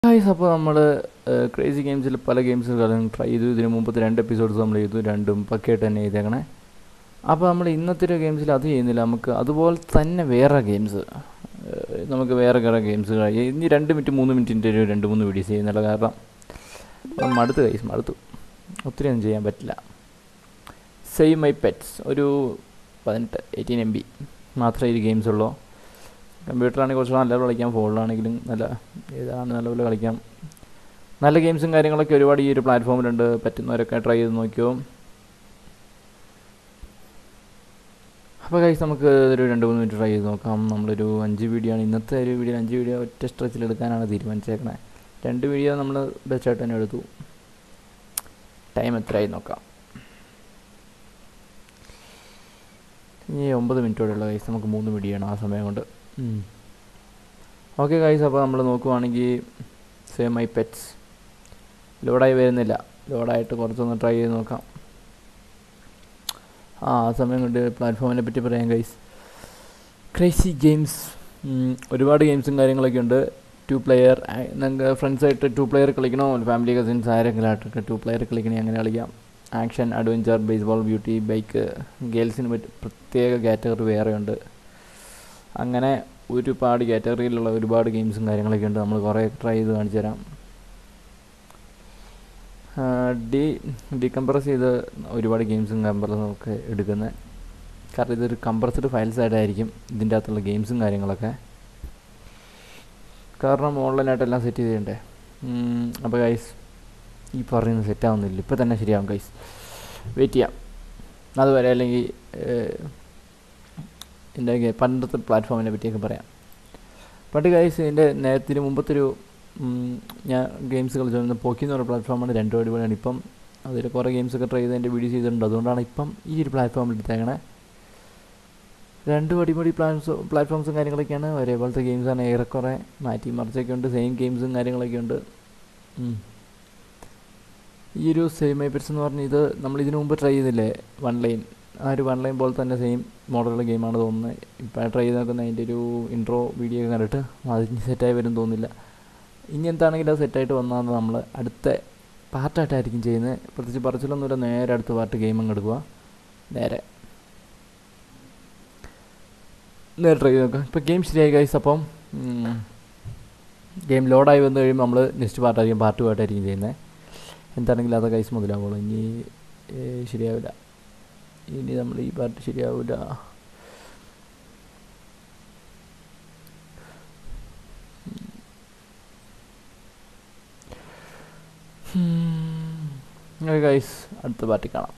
guys അപ്പോൾ നമ്മൾ crazy ഗെയിംസിൽ പല ഗെയിംസുകളും ട്രൈ ചെയ്തു ഇതിന് മുമ്പത്തെ രണ്ട് എപ്പിസോഡ്സ് നമ്മൾ ചെയ്തു രണ്ടും പക്കയായിട്ട് തന്നെ ചെയ്തേക്കണേ അപ്പോൾ നമ്മൾ ഇന്നത്തെ ഒരു ഗെയിംസിൽ അത് ചെയ്യുന്നില്ല നമുക്ക് അതുപോലെ തന്നെ വേറെ ഗെയിംസ് നമുക്ക് വേറെ വേറെ ഗെയിംസ് ഇനി രണ്ട് മിനിറ്റ് മൂന്ന് മിനിറ്റിൻ്റെ ഒരു രണ്ട് മൂന്ന് വീഡിയോസ് ചെയ്യുന്നില്ല കാരണം അപ്പം മടുത്ത് ഗൈസ് മടുത്തു ഒത്തിരി ഒന്നും ചെയ്യാൻ പറ്റില്ല സെയിം മൈ പെറ്റ്സ് ഒരു പതിനെട്ട് എയ്റ്റീൻ എം ബി മാത്രമേ ഈ ഗെയിംസ് ഉള്ളൂ കമ്പ്യൂട്ടറാണെങ്കിൽ കുറച്ച് നല്ലപോലെ കളിക്കാം ഫോണിലാണെങ്കിലും നല്ല ഏതാണ് നല്ലപോലെ കളിക്കാം നല്ല ഗെയിംസും കാര്യങ്ങളൊക്കെ ഒരുപാട് ഈ ഒരു പ്ലാറ്റ്ഫോമിലുണ്ട് പറ്റുന്നവരൊക്കെ ട്രൈ ചെയ്ത് നോക്കിയോ അപ്പോൾ കഴിച്ച് നമുക്ക് ഒരു രണ്ട് മൂന്ന് മിനിറ്റ് ട്രൈ ചെയ്ത് നോക്കാം നമ്മളൊരു അഞ്ച് വീഡിയോ ആണ് ഇന്നത്തെ ഒരു വീഡിയോ അഞ്ച് വീഡിയോ ഒറ്റ സ്ട്രെച്ചിൽ എടുക്കാനാണ് തീരുമാനിച്ചേക്കണേ രണ്ട് വീഡിയോ നമ്മൾ ബെസ്റ്റായിട്ട് തന്നെ എടുത്തു ടൈം എത്രയായി നോക്കാം ഇനി ഒമ്പത് മിനിറ്റോടെയുള്ള കൈസ് നമുക്ക് മൂന്ന് വീഡിയോ ആണ് ആ സമയം കൊണ്ട് ഓക്കെ ഗൈസ് അപ്പോൾ നമ്മൾ നോക്കുവാണെങ്കിൽ സേം മൈ പെറ്റ്സ് ലോഡായി വരുന്നില്ല ലോഡായിട്ട് കുറച്ചൊന്ന് ട്രൈ ചെയ്ത് നോക്കാം ആ ആ സമയം കൊണ്ട് പ്ലാറ്റ്ഫോമിനെ പറ്റി പറയാം ഗൈസ് ക്രൈസി ഗെയിംസ് ഒരുപാട് ഗെയിംസും കാര്യങ്ങളൊക്കെ ഉണ്ട് ടു പ്ലെയർ നിങ്ങൾക്ക് ഫ്രണ്ട്സായിട്ട് ടു പ്ലെയർ കളിക്കണോ ഫാമിലി കസിൻസ് ആരെങ്കിലും ആയിട്ടൊക്കെ ടു പ്ലെയർ കളിക്കണേ അങ്ങനെ കളിക്കാം action adventure baseball beauty bike ഗേൾസിന് പറ്റി പ്രത്യേക കാറ്റഗറി വേറെയുണ്ട് അങ്ങനെ ഒരുപാട് കാറ്റഗറിയിലുള്ള ഒരുപാട് ഗെയിംസും കാര്യങ്ങളൊക്കെ ഉണ്ട് നമ്മൾ കുറേ ട്രൈ ചെയ്ത് കാണിച്ചു തരാം ഡി ഡീകംപ്രസ് ചെയ്ത് ഒരുപാട് ഗെയിംസും കംപ്രസും ഒക്കെ എടുക്കുന്നത് കാരണം ഇതൊരു കംപ്രസ്ഡ് ഫയൽസ് ആയിട്ടായിരിക്കും ഇതിൻ്റെ അകത്തുള്ള ഗെയിംസും കാര്യങ്ങളൊക്കെ കാരണം ഓൺലൈനായിട്ടെല്ലാം സെറ്റ് ചെയ്തിട്ടുണ്ടേ അപ്പോൾ ഗൈസ് ഈ പറയുന്നത് സെറ്റ് ആവുന്നില്ല ഇപ്പോൾ തന്നെ ശരിയാവും ഗൈസ് വെയിറ്റ് ചെയ്യാം അതുവരെ അല്ലെങ്കിൽ എൻ്റെ പണ്ടത്തെ പ്ലാറ്റ്ഫോമിനെ പറ്റിയൊക്കെ പറയാം പണ്ട് ഗൈസ് ഇതിൻ്റെ നേരത്തിന് മുമ്പത്തൊരു ഞാൻ ഗെയിംസ് കളിച്ചിരുന്ന പോക്കി എന്ന് പറയുന്ന പ്ലാറ്റ്ഫോമാണ് രണ്ടു അടിപൊളിയാണ് ഇപ്പം അതിൽ കുറേ ഗെയിംസൊക്കെ ട്രൈ ചെയ്ത് എൻ്റെ വീഡിയോ ചെയ്തിട്ടുണ്ട് അതുകൊണ്ടാണ് ഇപ്പം ഈ ഒരു പ്ലാറ്റ്ഫോമിൽ എടുത്തേക്കണേ രണ്ടും അടിപൊളി പ്ലാറ്റ്ഫോം പ്ലാറ്റ്ഫോംസും കാര്യങ്ങളൊക്കെയാണ് ഒരേപോലത്തെ ഗെയിംസാണ് ഏറെക്കുറെ മാറ്റി മറിച്ചൊക്കെ ഉണ്ട് സെയിം ഗെയിംസും കാര്യങ്ങളൊക്കെ ഉണ്ട് ഈ ഒരു സെയിം ഐപ്പറ്റ്സ് എന്ന് പറഞ്ഞാൽ ഇത് നമ്മൾ ഇതിനു മുമ്പ് ട്രൈ ചെയ്തില്ലേ വൺ ലൈൻ ആ ഒരു വൺ ലൈൻ പോലെ തന്നെ സെയിം മോഡലുള്ള ഗെയിമാണ് തോന്നുന്നത് ഇപ്പോൾ ട്രൈ ചെയ്ത് നോക്കുന്ന അതിൻ്റെ ഒരു ഇൻട്രോ വീഡിയോ ഒക്കെ കണ്ടിട്ട് അതിന് സെറ്റായി വരും തോന്നുന്നില്ല ഇനി എന്താണെങ്കിലും അത് സെറ്റായിട്ട് വന്നാൽ നമ്മൾ അടുത്ത പാർട്ടായിട്ടായിരിക്കും ചെയ്യുന്നത് പ്രത്യേകിച്ച് പറച്ചിലൊന്നുമില്ല നേരെ അടുത്ത പാർട്ട് ഗെയിം അങ്ങ് എടുക്കുക നേരെ നേരെ ട്രൈ ചെയ്ത് നോക്കാം ഇപ്പോൾ ഗെയിം ശരിയായി കഴിച്ച് അപ്പം ഗെയിം ലോഡായി വന്നു കഴിയുമ്പോൾ നമ്മൾ നെക്സ്റ്റ് പാർട്ടായിരിക്കും പാർട്ട് പാർട്ടായിരിക്കും ചെയ്യുന്നത് എന്താണെങ്കിലും അത് കൈസ് മുതലാവുള്ളൂ ഇനി ശരിയാവില്ല ഇനി നമ്മൾ ഈ പാർട്ട് ശരിയാവില്ല ഗൈസ് അടുത്ത പാർട്ടി കാണാം